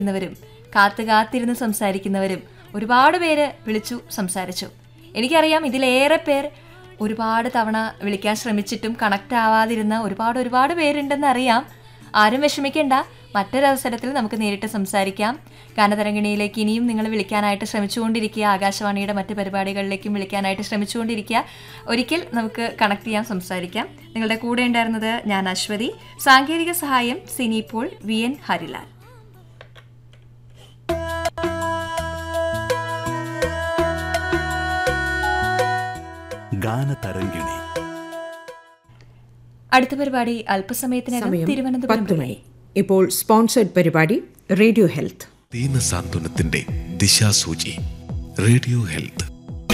ുന്നവരും കാത്തു കാത്തിരുന്ന് സംസാരിക്കുന്നവരും ഒരുപാട് പേര് വിളിച്ചു സംസാരിച്ചു എനിക്കറിയാം ഇതിലേറെ പേർ ഒരുപാട് തവണ വിളിക്കാൻ ശ്രമിച്ചിട്ടും കണക്റ്റ് ആവാതിരുന്ന ഒരുപാട് ഒരുപാട് പേരുണ്ടെന്ന് അറിയാം ആരും വിഷമിക്കേണ്ട മറ്റൊരവസരത്തിൽ നമുക്ക് നേരിട്ട് സംസാരിക്കാം ഗാനതരംഗിണിയിലേക്ക് ഇനിയും നിങ്ങൾ വിളിക്കാനായിട്ട് ശ്രമിച്ചുകൊണ്ടിരിക്കുക ആകാശവാണിയുടെ മറ്റ് പരിപാടികളിലേക്കും വിളിക്കാനായിട്ട് ശ്രമിച്ചുകൊണ്ടിരിക്കുക ഒരിക്കൽ നമുക്ക് കണക്ട് ചെയ്യാൻ സംസാരിക്കാം നിങ്ങളുടെ കൂടെ ഉണ്ടായിരുന്നത് ഞാൻ അശ്വതി സാങ്കേതിക സഹായം സിനി പോൾ വി എൻ ഹരിലാൽ ഗാനതരംഗിണി അടുത്ത പരിപാടി അല്പസമയത്തിനകം സമയം തിരുവനന്തപുരം പത്ത് മണി ഇപ്പോൾ സ്പോൺസേഡ് പരിപാടി റേഡിയോ ഹെൽത്ത് ദീനസാന്ത്വനത്തിന്റെ ദിശാസൂചി റേഡിയോ ഹെൽത്ത്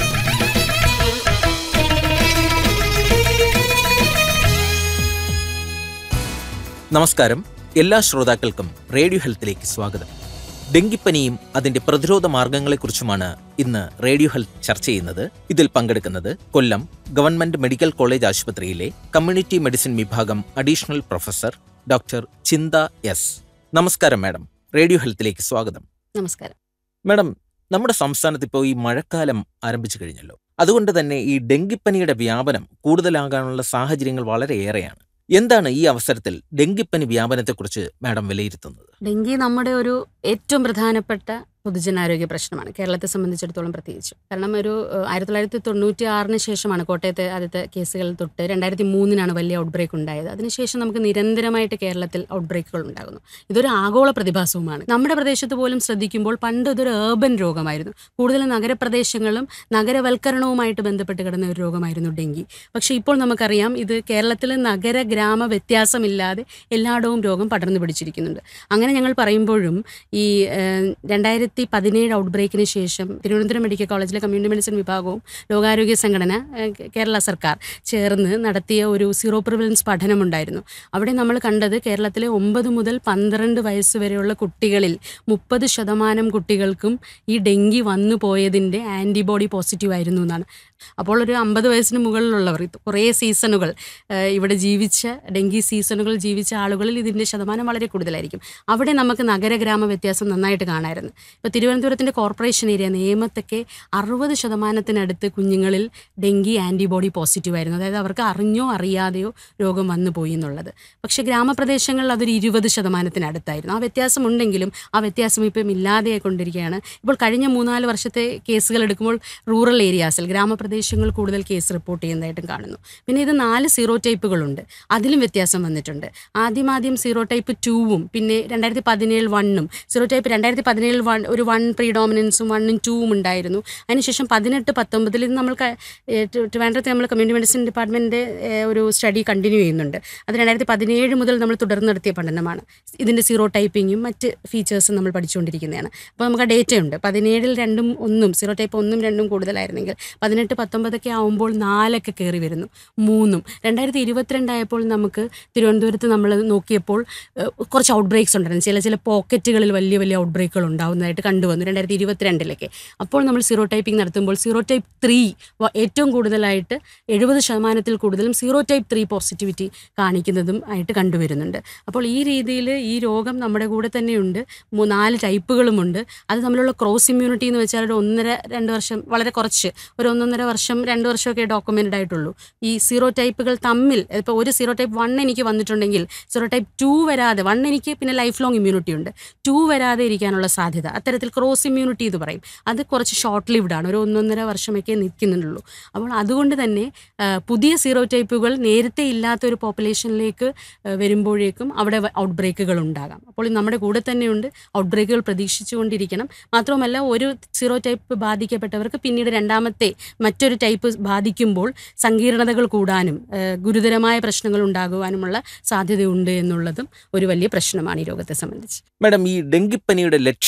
നമസ്കാരം എല്ലാ ശ്രോതാക്കൾക്കും റേഡിയോ ഹെൽത്തിലേക്ക് സ്വാഗതം ഡെങ്കിപ്പനിയും അതിന്റെ പ്രതിരോധ മാർഗങ്ങളെക്കുറിച്ചുമാണ് ഇന്ന് റേഡിയോ ഹെൽത്ത് ചർച്ച ചെയ്യുന്നത് ഇതിൽ പങ്കെടുക്കുന്നത് കൊല്ലം ഗവൺമെന്റ് മെഡിക്കൽ കോളേജ് ആശുപത്രിയിലെ കമ്മ്യൂണിറ്റി മെഡിസിൻ വിഭാഗം additional professor doctor Chintha S നമസ്കാരം മാഡം റേഡിയോ ഹെൽത്തിലേക്ക് സ്വാഗതം നമസ്കാരം മാഡം നമ്മുടെ സംസ്ഥാനത്ത് ഇപ്പോൾ ഈ മഴക്കാലം ആരംഭിച്ചു കഴിഞ്ഞല്ലോ അതുകൊണ്ട് തന്നെ ഈ ഡെങ്കിപ്പനിയുടെ വ്യാപനം കൂടുതലാകാനുള്ള സാഹചര്യങ്ങൾ വളരെയേറെയാണ് എന്താണ് ഈ അവസരത്തിൽ ഡെങ്കിപ്പനി വ്യാപനത്തെക്കുറിച്ച് മാഡം വിലയിരുത്തുന്നത് ഡെങ്കി നമ്മുടെ ഒരു ഏറ്റവും പ്രധാനപ്പെട്ട പൊതുജനാരോഗ്യ പ്രശ്നമാണ് കേരളത്തെ സംബന്ധിച്ചിടത്തോളം പ്രത്യേകിച്ച് കാരണം ഒരു ഏഹ്, ആയിരത്തി തൊള്ളായിരത്തി തൊണ്ണൂറ്റി ആറിന് ശേഷമാണ് കോട്ടയത്തെ ആദ്യത്തെ കേസുകൾ തൊട്ട് രണ്ടായിരത്തി മൂന്നിനാണ് വലിയ ഔട്ട് ബ്രേക്ക് ഉണ്ടായത് അതിനുശേഷം നമുക്ക് നിരന്തരമായിട്ട് കേരളത്തിൽ ഔട്ട് ബ്രേക്കുകൾ ഉണ്ടാകുന്നു ഇതൊരു ആഗോള പ്രതിഭാസവുമാണ് നമ്മുടെ പ്രദേശത്ത് പോലും ശ്രദ്ധിക്കുമ്പോൾ പണ്ട് ഇതൊരു ഏർബൻ രോഗമായിരുന്നു കൂടുതലും നഗരപ്രദേശങ്ങളും നഗരവൽക്കരണവുമായിട്ട് ബന്ധപ്പെട്ട് കിടന്ന ഒരു രോഗമായിരുന്നു ഡെങ്കി പക്ഷേ ഇപ്പോൾ നമുക്കറിയാം ഇത് കേരളത്തിൽ നഗര ഗ്രാമ വ്യത്യാസമില്ലാതെ എല്ലായിടവും രോഗം പടർന്നു പിടിച്ചിരിക്കുന്നുണ്ട് അങ്ങനെ ഞങ്ങൾ പറയുമ്പോഴും ഈ ഏഹ്, രണ്ടായിരത്തി പതിനേഴ് ഔട്ട് ബ്രേക്കിന് ശേഷം തിരുവനന്തപുരം മെഡിക്കൽ കോളേജിലെ കമ്മ്യൂണിറ്റി മെഡിസിൻ വിഭാഗവും ലോകാരോഗ്യ സംഘടന ഏഹ്, കേരള സർക്കാർ ചേർന്ന് നടത്തിയ ഒരു സീറോ പ്രിവലൻസ് പഠനമുണ്ടായിരുന്നു അവിടെ നമ്മൾ കണ്ടത് കേരളത്തിലെ ഒമ്പത് മുതൽ പന്ത്രണ്ട് വയസ്സ് വരെയുള്ള കുട്ടികളിൽ മുപ്പത് ശതമാനം കുട്ടികൾക്കും ഈ ഡെങ്കി വന്നു പോയതിൻ്റെ ആൻറ്റിബോഡി പോസിറ്റീവ് ആയിരുന്നു എന്നാണ് അപ്പോൾ ഒരു അമ്പത് വയസ്സിന് മുകളിലുള്ളവർ ഇത് കുറേ സീസണുകൾ ഏഹ്, ഇവിടെ ജീവിച്ച ഡെങ്കി സീസണുകൾ ജീവിച്ച ആളുകളിൽ ഇതിൻ്റെ ശതമാനം വളരെ കൂടുതലായിരിക്കും അവിടെ നമുക്ക് നഗര ഗ്രാമ വ്യത്യാസം നന്നായിട്ട് കാണാമായിരുന്നു ഇപ്പോൾ തിരുവനന്തപുരത്തിൻ്റെ കോർപ്പറേഷൻ ഏരിയ നേമത്തൊക്കെ അറുപത് ശതമാനത്തിനടുത്ത് കുഞ്ഞുങ്ങളിൽ ഡെങ്കി ആൻറ്റിബോഡി പോസിറ്റീവ് ആയിരുന്നു അതായത് അവർക്ക് അറിഞ്ഞോ അറിയാതെയോ രോഗം വന്നു പോയി എന്നുള്ളത് പക്ഷേ ഗ്രാമപ്രദേശങ്ങളിൽ അതൊരു ഇരുപത് ശതമാനത്തിനടുത്തായിരുന്നു ആ വ്യത്യാസം ഉണ്ടെങ്കിലും ആ വ്യത്യാസം ഇപ്പം ഇല്ലാതെയായി കൊണ്ടിരിക്കുകയാണ് ഇപ്പോൾ കഴിഞ്ഞ മൂന്നാല് വർഷത്തെ കേസുകൾ എടുക്കുമ്പോൾ റൂറൽ ഏരിയാസിൽ ഗ്രാമപ്രദേശങ്ങൾ കൂടുതൽ കേസ് റിപ്പോർട്ട് ചെയ്യുന്നതായിട്ടും കാണുന്നു പിന്നെ ഇത് നാല് സീറോ ടൈപ്പുകളുണ്ട് അതിലും വ്യത്യാസം വന്നിട്ടുണ്ട് ആദ്യം ആദ്യം സീറോ ടൈപ്പ് ടൂവും പിന്നെ രണ്ടായിരത്തി പതിനേഴ് വണ്ണും സീറോ ടൈപ്പ് രണ്ടായിരത്തി പതിനേഴ് വൺ ഒരു വൺ പ്രീഡോമിനൻസും വണ്ണും ടൂവും ഉണ്ടായിരുന്നു അതിനുശേഷം പതിനെട്ട് പത്തൊമ്പതിൽ ഇത് നമ്മൾ ക- ഏ, ട്രി- ട്രിവാൻഡ്രത്തെ നമ്മൾ കമ്മ്യൂണിറ്റി മെഡിസിൻ ഡിപ്പാർട്ട്മെൻറ്റിൻ്റെ ഒരു സ്റ്റഡി കണ്ടിന്യൂ ചെയ്യുന്നുണ്ട് അത് രണ്ടായിരത്തി പതിനേഴ് മുതൽ നമ്മൾ തുടർന്ന് നടത്തിയ പഠനമാണ് ഇതിൻ്റെ സീറോ ടൈപ്പിങ്ങും മറ്റ് ഫീച്ചേഴ്സും നമ്മൾ പഠിച്ചുകൊണ്ടിരിക്കുന്നതാണ് അപ്പോൾ നമുക്ക് ആ ഡേറ്റ ഉണ്ട് പതിനേഴിൽ രണ്ടും ഒന്നും സീറോ ടൈപ്പ് ഒന്നും രണ്ടും കൂടുതലായിരുന്നെങ്കിൽ പതിനെട്ട് പത്തൊമ്പതൊക്കെ ആവുമ്പോൾ നാലൊക്കെ കയറി വരുന്നു മൂന്നും രണ്ടായിരത്തി ഇരുപത്തിരണ്ടായപ്പോൾ നമുക്ക് തിരുവനന്തപുരത്ത് നമ്മൾ നോക്കിയപ്പോൾ ഏഹ്, കുറച്ച് ഔട്ട് ബ്രേക്സ് ഉണ്ടായിരുന്നു ചില ചില പോക്കറ്റുകളിൽ വലിയ വലിയ ഔട്ട് ബ്രേക്കുകൾ ഉണ്ടാവുന്നതായിട്ട് കണ്ടുവന്നു രണ്ടായിരത്തി ഇരുപത്തിരണ്ടിലൊക്കെ അപ്പോൾ നമ്മൾ സീറോ ടൈപ്പിംഗ് നടത്തുമ്പോൾ സീറോ ടൈപ്പ് ത്രീ ഏറ്റവും കൂടുതലായിട്ട് എഴുപത് ശതമാനത്തിൽ കൂടുതലും സീറോ ടൈപ്പ് ത്രീ പോസിറ്റിവിറ്റി കാണിക്കുന്നതും ആയിട്ട് കണ്ടുവരുന്നുണ്ട് അപ്പോൾ ഈ രീതിയിൽ ഈ രോഗം നമ്മുടെ കൂടെ തന്നെയുണ്ട് മൂ- നാല് ടൈപ്പുകളുമുണ്ട് അത് തമ്മിലുള്ള ക്രോസ് ഇമ്മ്യൂണിറ്റി എന്ന് വെച്ചാൽ ഒരു ഒന്നര രണ്ട് വർഷം വളരെ കുറച്ച് ഒരു ഒന്നൊന്നര വർഷം രണ്ട് വർഷമൊക്കെ ഡോക്യുമെൻറ്റഡ് ആയിട്ടുള്ളൂ ഈ സീറോ ടൈപ്പുകൾ തമ്മിൽ ഇപ്പോൾ ഒരു സീറോ ടൈപ്പ് വൺ എനിക്ക് വന്നിട്ടുണ്ടെങ്കിൽ സീറോ ടൈപ്പ് ടു വരാതെ വൺ എനിക്ക് പിന്നെ ലൈഫ് ലോങ് ഇമ്മ്യൂണിറ്റി ഉണ്ട് ടു വരാതെ ഇരിക്കാനുള്ള സാധ്യത അത്തരത്തിൽ ക്രോസ് ഇമ്മ്യൂണിറ്റി എന്ന് പറയും അത് കുറച്ച് ഷോർട്ട് ലിവ്ഡ് ആണ് ഒരു ഒന്നൊന്നര വർഷമൊക്കെ നിൽക്കുന്നുള്ളൂ അപ്പോൾ അതുകൊണ്ട് തന്നെ ആ, പുതിയ സീറോ ടൈപ്പുകൾ നേരത്തെ ഇല്ലാത്ത ഒരു പോപ്പുലേഷനിലേക്ക് ആ, വരുമ്പോഴേക്കും അവിടെ ഔട്ട് ബ്രേക്കുകൾ ഉണ്ടാകാം അപ്പോൾ ഇത് നമ്മുടെ കൂടെ തന്നെയുണ്ട് ഔട്ട് ബ്രേക്കുകൾ പ്രതീക്ഷിച്ചുകൊണ്ടിരിക്കണം മാത്രമല്ല ഒരു സീറോ ടൈപ്പ് ബാധിക്കപ്പെട്ടവർക്ക് പിന്നീട് രണ്ടാമത്തെ മറ്റൊരു ടൈപ്പ് ബാധിക്കുമ്പോൾ സങ്കീർണതകൾ കൂടാനും ആ, ഗുരുതരമായ പ്രശ്നങ്ങൾ ഉണ്ടാകുവാനുമുള്ള സാധ്യതയുണ്ട് എന്നുള്ളതും ഒരു വലിയ പ്രശ്നമാണ് ഈ രോഗത്തെ സംബന്ധിച്ച് മാഡം ഈ ഡെങ്കിപ്പനിയുടെ ലക്ഷണങ്ങളെക്കുറിച്ച്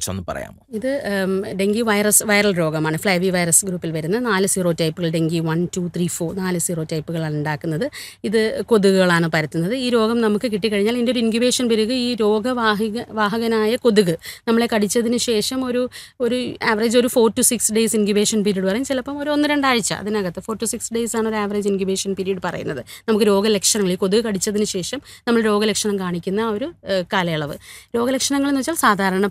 കുറിച്ചൊന്ന് പറയാമോ ഇത് ഉം, ഡെങ്കി വൈറസ് വൈറൽ രോഗമാണ് ഫ്ലൈവി വൈറസ് ഗ്രൂപ്പിൽ വരുന്ന നാല് സീറോ ടൈപ്പുകൾ dengue one two three four നാല് സീറോ ടൈപ്പുകളാണ് ഉണ്ടാക്കുന്നത് ഇത് കൊതുകുകളാണ് പരത്തുന്നത് ഈ രോഗം നമുക്ക് കിട്ടിക്കഴിഞ്ഞാൽ ഇതിൻ്റെ ഒരു ഇൻക്യുബേഷൻ പീരീഡ് ഈ രോഗവാഹിക വാഹകനായ കൊതുക് നമ്മളെ കടിച്ചതിന് ശേഷം ഒരു ഒരു ആവറേജ് ഒരു four two six days incubation period പറയും ചിലപ്പം ഒരു ഒന്ന് രണ്ടാഴ്ച അതിനകത്ത് ഫോർ ടു സിക്സ് ഡേയ്സ് ആണ് ഒരു ആവറേജ് ഇൻക്യുബേഷൻ പീരീഡ് പറയുന്നത് നമുക്ക് രോഗലക്ഷണങ്ങൾ ഈ കൊതുക് കടിച്ചതിന് ശേഷം നമ്മൾ രോഗലക്ഷണം കാണിക്കുന്ന ആ ഒരു ഏഹ്, കാലയളവ് രോഗലക്ഷണങ്ങൾ എന്ന് വെച്ചാൽ സാധാരണ